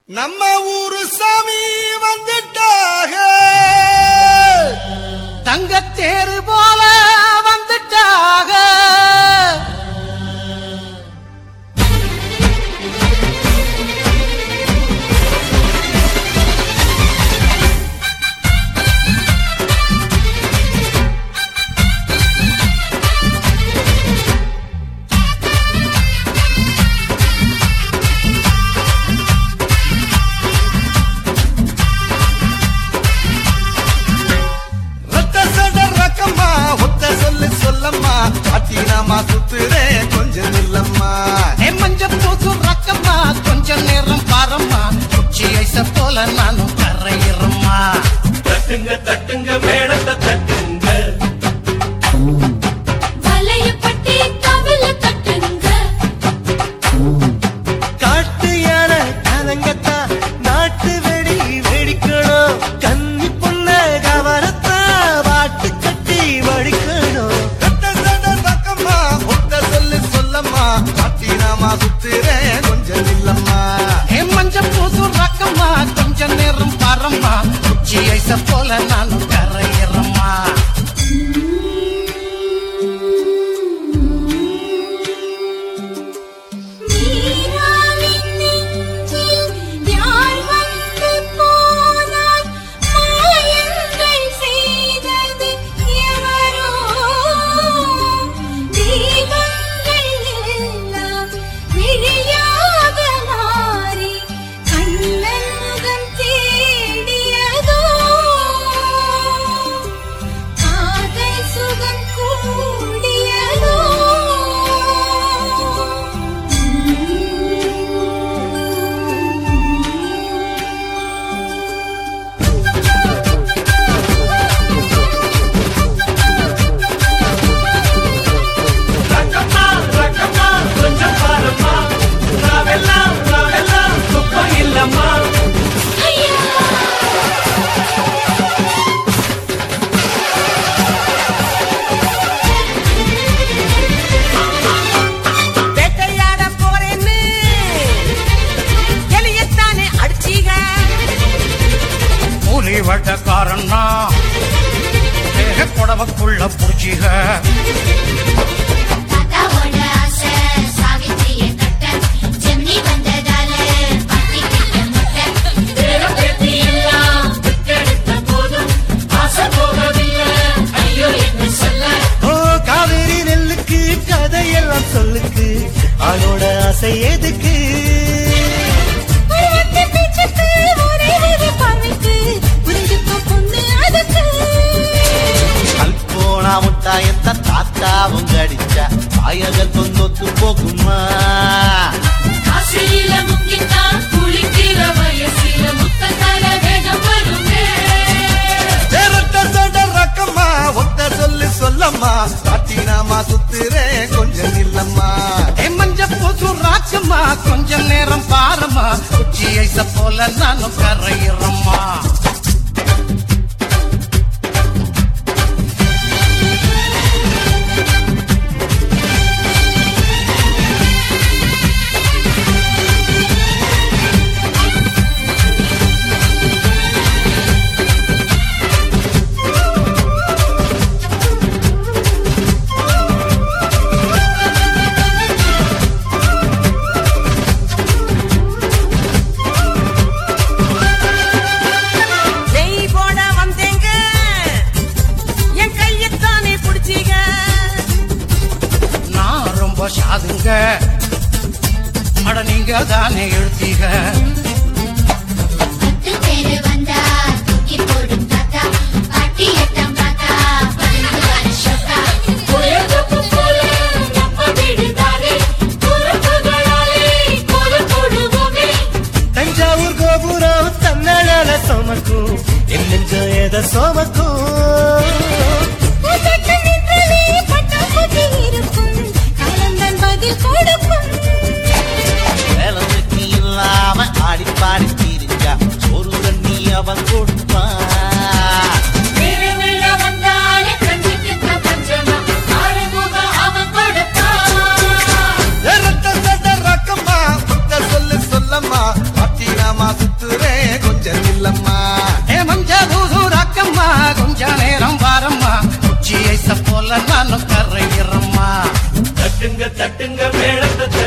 நம்ம ஊரு சாமி வந்துட்டாக தங்கத்தேரு போல வந்துட்டாக ரத்த சட ரக்கம்மா ஒத்த சொல்லு சொல்லம்மா அத்தினாமா சுத்துறேன் கொஞ்சம் இல்லம்மா ஏ மஞ்ச பூசு ரக்கம்மா கொஞ்ச நேரம் பாரம்மா உச்சி ஐச போல நானும் கரையிறம்மா தட்டுங்க தட்டுங்க மேளத்தை தட்டுங்க வலையப்பட்டி தவில தட்டுங்க காட்டு யானை கலங்கத்தா நாட்டு வெடி வெடிக்கணும் கன்னி பொண்ண கவரத்தா வாட்டு கட்டி வடிக்கணும் ரத்த சட ரக்கம்மா ஒத்த சொல்லு சொல்லம்மா அத்தினாமா சுத்துறேன் கொஞ்சம் இல்லம்மா ஏ மஞ்ச பூசு ரக்கம்மா கொஞ்ச நேரம் பாரம்மா உச்சி ஐச போல நானும் கரையிறம்மா நீராவின் நெஞ்சில் யார் வந்து போனார் மாயங்கள் செய்தது எவரோ தெய்வங்கள் எல்லாம் விழியாக மாறி கண்ணன் முகம் தேடியதோ காதல் சுகம் கூடியதோ ரக்கம்மா ரக்கம்மா கொஞ்சம் பாரும்மா நாவெல்லாம் நாவெல்லாம் துக்கம் இல்லம்மா வேட்டையாட போறேன்னு எலியத்தானே அடிச்சீங்க கூலி வட்டக்காரன்னா தேக புடவக்குள்ள புடிச்சீங்க தாத்தாவோட ஆசை சாவித்திரிய கட்ட ஜெமினி வந்ததால பட்டிக்கிட்ட முட்டை நேரம் பேத்தி எல்லாம் விட்டெடுத்த போதும் ஆசை போகவில்லை ஐயோ என்று சொல்ல ஓ காவேரி நெல்லுக்கு கதையெல்லாம் சொல்லுக்கு ஆளோட ஆசை எதுக்கு ஒரு ஒத்த பேச்சுக்கு ஒரே ஒரு பார்வைக்கு புரிஞ்சுக்கோ பொண்ணு அதுக்கு கல்போனா முட்டாயத்த தாத்தாவும் கடிச்சா பாயகள் தொந்தொத்து போகுமா காசில முங்கித்தான் குளிக்கிற வயசில முத்தத்தால வேகம் வருமே ஏ ரத்த சட ரக்கம்மா ஒத்த சொல்லு சொல்லம்மா அத்தினாமா சுத்துறேன் கொஞ்சம் இல்லம்மா ஏ மஞ்ச பூசு ராக்கம்மா கொஞ்ச நேரம் பாரம்மா உச்சி ஐச போல நானும் கரையிறம்மா நெய் போட வந்தேங்க என் கையத்தானே பிடிச்சீங்க நான் ரொம்ப சாதுங்க அட நீங்க தானே எழுத்தீங்க பத்து பேரு வந்தா தூக்கி போடும் தாத்தா பாட்டி எட்டம் தாத்தா பறந்து வர ஷோக்கா உயர்ந்தப்பு போல நம்ம வீடுதானே பொறுப்புகளாலே கொலை போடுவோமே தஞ்சாவூர் கோபுரம் தன்னழல சோமக்கும் என் நெஞ்சம் எத சோமக்கும் சட்ட நின்றலே பட்டம் குத்தி இருக்கும் காலந்தான் பதில் கொடுக்கும் வேலை வெட்டி இல்லாம ஆடி பாடி தீரிச்சா ஒரு தண்ணி அவன் கொடுப்பான் வீரமில்ல வந்தாலே கஞ்சிக்கு பஞ்சமா ஆறுமுக அவன் கொடுப்பான் ஏ ரத்த சட ரக்கம்மா ஒத்த சொல்லு சொல்லம்மா அத்தி பட்டினமா சுத்துறேன் கொஞ்சம் இல்லம்மா ஏ மஞ்ச பூசூராக்கம்மா கொஞ்ச நேரம் வாரம்மா உச்சி ஐச போல நானும் கரையிறம்மா தட்டுங்க தட்டுங்க மேளத்தை